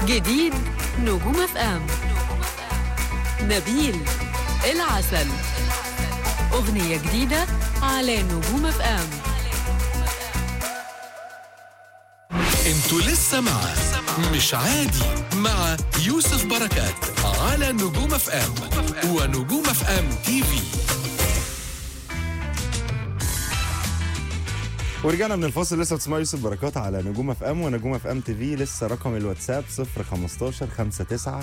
جديد نجوم اف ام نبيل العسل أغنية جديدة على نجوم اف ام انتوا لسه مع مش عادي مع يوسف بركات على نجوم اف ام ونجوم اف ام تي في ورجعنا من الفاصل لسه بتسمعوا يوسف بركات على نجوم اف ام ونجوم اف ام تي في لسه رقم الواتساب 015 59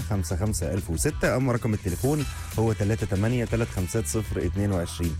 55006 اما رقم التليفون هو 38 350 22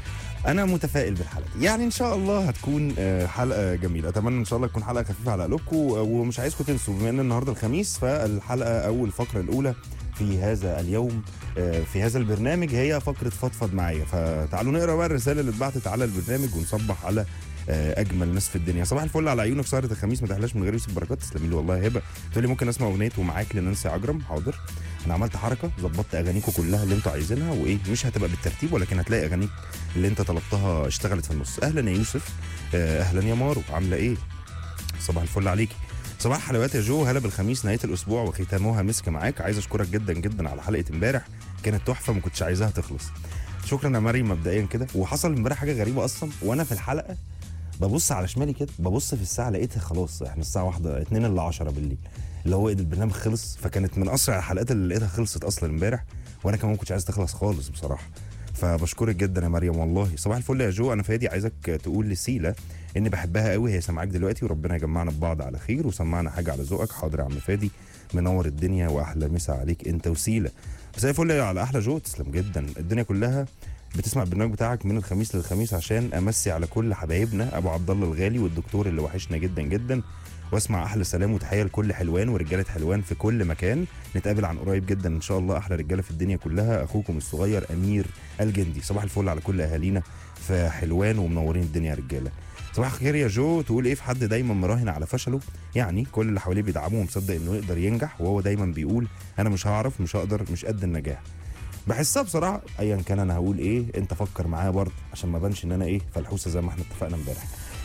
انا متفائل بالحلقه دي يعني ان شاء الله هتكون آه، حلقه جميله اتمنى ان شاء الله تكون حلقه خفيفه على قلوبكم ومش عايزكم تنسوا بما ان النهارده الخميس فالحلقه او الفقره الاولى في هذا اليوم آه، في هذا البرنامج هي فقره فضفض معايا فتعالوا نقرا بقى الرساله اللي اتبعتت على البرنامج ونصبح على آه، اجمل ناس في الدنيا صباح الفل على عيونك سهره الخميس ما تحلاش من غير يوسف بركات تسلمي لي والله هبه تقول لي ممكن اسمع اغنيه ومعاك لنانسي عجرم حاضر انا عملت حركه ظبطت اغانيكم كلها اللي انتوا عايزينها وايه مش هتبقى بالترتيب ولكن هتلاقي اغانيك اللي انت طلبتها اشتغلت في النص اهلا يا يوسف آه، اهلا يا مارو عامله ايه صباح الفل عليكي صباح حلوات يا جو هلا بالخميس نهايه الاسبوع وختامها مسك معاك عايز اشكرك جدا جدا على حلقه امبارح كانت تحفه ما كنتش عايزاها تخلص شكرا يا مريم مبدئيا كده وحصل امبارح حاجه غريبه اصلا وانا في الحلقه ببص على شمالي كده ببص في الساعه لقيتها خلاص احنا الساعه واحدة 2 الا 10 بالليل اللي هو إيه ده البرنامج خلص فكانت من اسرع الحلقات اللي لقيتها خلصت اصلا امبارح وانا كمان ما كنتش عايز تخلص خالص بصراحه فبشكرك جدا يا مريم والله صباح الفل يا جو انا فادي عايزك تقول لسيلا اني بحبها قوي هي سامعاك دلوقتي وربنا يجمعنا ببعض على خير وسمعنا حاجه على ذوقك حاضر يا عم فادي منور الدنيا واحلى مسا عليك انت وسيله مساء الفل على احلى جو تسلم جدا الدنيا كلها بتسمع البرنامج بتاعك من الخميس للخميس عشان امسي على كل حبايبنا ابو عبد الله الغالي والدكتور اللي وحشنا جدا جدا واسمع احلى سلام وتحيه لكل حلوان ورجاله حلوان في كل مكان نتقابل عن قريب جدا ان شاء الله احلى رجاله في الدنيا كلها اخوكم الصغير امير الجندي صباح الفل على كل اهالينا في حلوان ومنورين الدنيا يا رجاله صباح الخير يا جو تقول ايه في حد دايما مراهن على فشله يعني كل اللي حواليه بيدعموه ومصدق انه يقدر ينجح وهو دايما بيقول انا مش هعرف مش هقدر مش قد النجاح بحسها بصراحه ايا كان انا هقول ايه انت فكر معايا برضه عشان ما بانش ان انا ايه فلحوسه زي ما احنا اتفقنا امبارح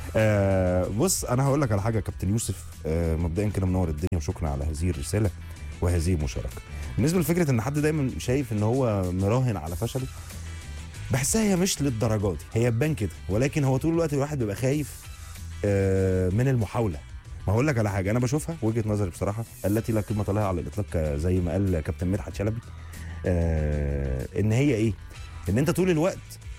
آه بص انا هقول لك على حاجه يا كابتن يوسف آه مبدئيا كده منور الدنيا وشكرا على هذه الرساله وهذه المشاركه بالنسبه لفكره ان حد دايما شايف ان هو مراهن على فشله بحسها هي مش للدرجه دي هي تبان كده ولكن هو طول الوقت الواحد بيبقى خايف آه من المحاوله ما هقول لك على حاجه انا بشوفها وجهه نظري بصراحه التي لا قيمه لها على الاطلاق زي ما قال كابتن مدحت شلبي آه ان هي ايه ان انت طول الوقت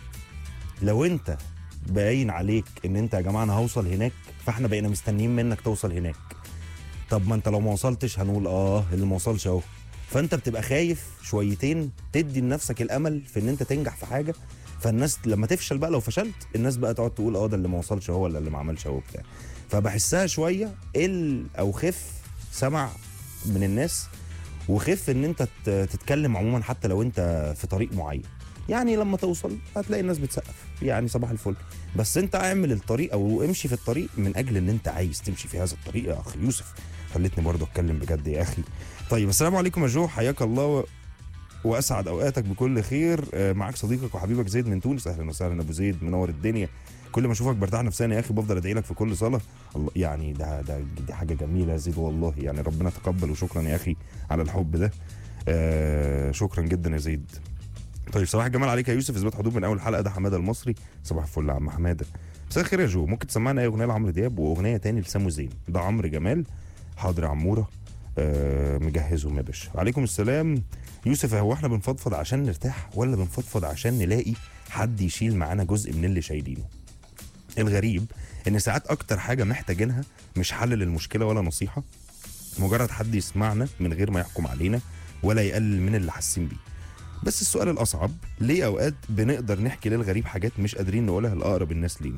لو انت باين عليك ان انت يا jamaعه انا هوصل هناك فاحنا بقينا مستنيين منك توصل هناك طب ما انت لو ما وصلتش هنقول اه اللي ما وصلش اهو فانت بتبقى خايف شويتين تدي لنفسك الامل في ان انت تنجح في حاجه فالناس لما تفشل بقى لو فشلت الناس بقى تقعد تقول اه ده اللي ما وصلش هو ولا اللي ما عملش هو بتاع فبحسها شويه ال او خف سمع من الناس وخف ان انت ت- تتكلم عموما حتى لو انت في طريق معين يعني لما توصل هتلاقي الناس بتسقف يعني صباح الفل بس انت اعمل الطريق او امشي في الطريق من اجل ان انت عايز تمشي في هذا الطريق يا اخي يوسف خلتني برضه اتكلم بجد يا اخي طيب السلام عليكم يا جو حياك الله و... واسعد اوقاتك بكل خير آه، معاك صديقك وحبيبك زيد من تونس اهلا وسهلا ابو زيد منور الدنيا كل ما اشوفك برتاح نفسيا يا اخي بفضل ادعي لك في كل صلاه الله يعني ده ده دي حاجه جميله يا زيد والله يعني ربنا تقبل وشكرا يا اخي على الحب ده آه شكرا جدا يا زيد طيب صباح الجمال عليك يا يوسف اثبات حدود من اول حلقه ده حماده المصري صباح الفل يا عم حماده مساء الخير يا جو ممكن تسمعنا اي اغنيه لعمرو دياب واغنيه تاني لسامو زين ده عمرو جمال حاضر يا عموره آه مجهزهم يا باشا عليكم السلام يوسف هو احنا بنفضفض عشان نرتاح ولا بنفضفض عشان نلاقي حد يشيل معانا جزء من اللي شايلينه الغريب ان ساعات اكتر حاجه محتاجينها مش حل للمشكله ولا نصيحه مجرد حد يسمعنا من غير ما يحكم علينا ولا يقلل من اللي حاسين بيه بس السؤال الاصعب ليه اوقات بنقدر نحكي للغريب حاجات مش قادرين نقولها لاقرب الناس لينا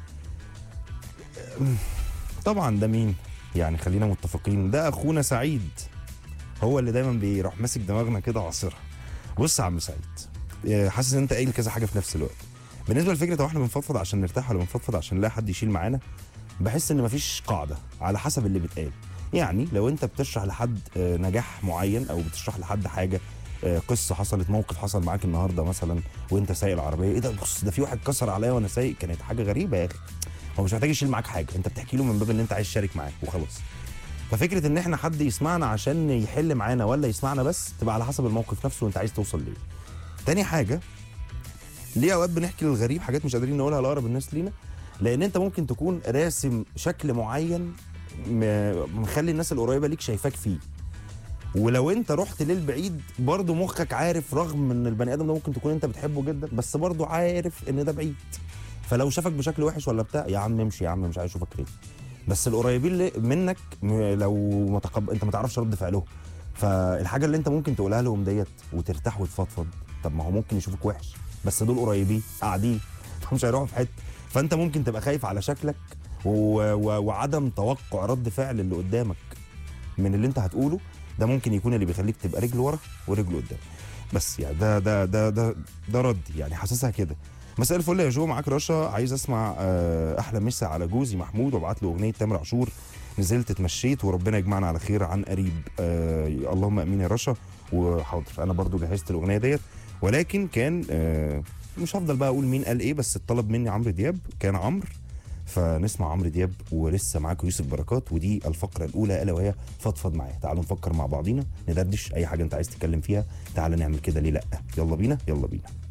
أم، طبعا ده مين يعني خلينا متفقين ده اخونا سعيد هو اللي دايما بيروح ماسك دماغنا كده عاصرها بص يا عم سعيد إيه، حاسس ان انت قايل كذا حاجه في نفس الوقت بالنسبه لفكره هو احنا بنفضفض عشان نرتاح ولا بنفضفض عشان نلاقي حد يشيل معانا بحس ان مفيش قاعده على حسب اللي بيتقال يعني لو انت بتشرح لحد آه، نجاح معين او بتشرح لحد حاجه آه، قصه حصلت موقف حصل معاك النهارده مثلا وانت سايق العربيه ايه ده بص ده في واحد كسر عليا وانا سايق كانت حاجه غريبه يا اخي هو مش محتاج يشيل معاك حاجه انت بتحكي له من باب ان انت عايز تشارك معاه وخلاص ففكره ان احنا حد يسمعنا عشان يحل معانا ولا يسمعنا بس تبقى على حسب الموقف نفسه وانت عايز توصل ليه تاني حاجه ليه اوقات بنحكي للغريب حاجات مش قادرين نقولها لاقرب الناس لينا لان انت ممكن تكون راسم شكل معين م- مخلي الناس القريبه ليك شايفاك فيه ولو انت رحت للبعيد برضه مخك عارف رغم ان البني ادم ده ممكن تكون انت بتحبه جدا بس برضه عارف ان ده بعيد فلو شافك بشكل وحش ولا بتاع يا عم امشي يا عم مش عايز اشوفك تاني بس القريبين اللي منك م- لو متقب... انت ما تعرفش رد فعلهم فالحاجه اللي انت ممكن تقولها لهم ديت وترتاح وتفضفض طب ما هو ممكن يشوفك وحش بس دول قريبين قاعدين فمش هيروحوا في حته فانت ممكن تبقى خايف على شكلك و... و... وعدم توقع رد فعل اللي قدامك من اللي انت هتقوله ده ممكن يكون اللي بيخليك تبقى رجل ورا ورجل قدام بس يعني ده ده ده ده ده ردي يعني حاسسها كده مساء الفل يا جو معاك رشا عايز اسمع آه، احلى مسا على جوزي محمود وابعت له اغنيه تامر عاشور نزلت اتمشيت وربنا يجمعنا على خير عن قريب آه اللهم امين يا رشا وحاضر انا برضو جهزت الاغنيه ديت ولكن كان آه مش هفضل بقى اقول مين قال ايه بس اتطلب مني عمرو دياب كان عمرو فنسمع عمرو دياب ولسه معاكم يوسف بركات ودي الفقره الاولى الا وهي فضفض معايا تعالوا نفكر مع بعضينا ندردش اي حاجه انت عايز تتكلم فيها تعالى نعمل كده ليه لا يلا بينا يلا بينا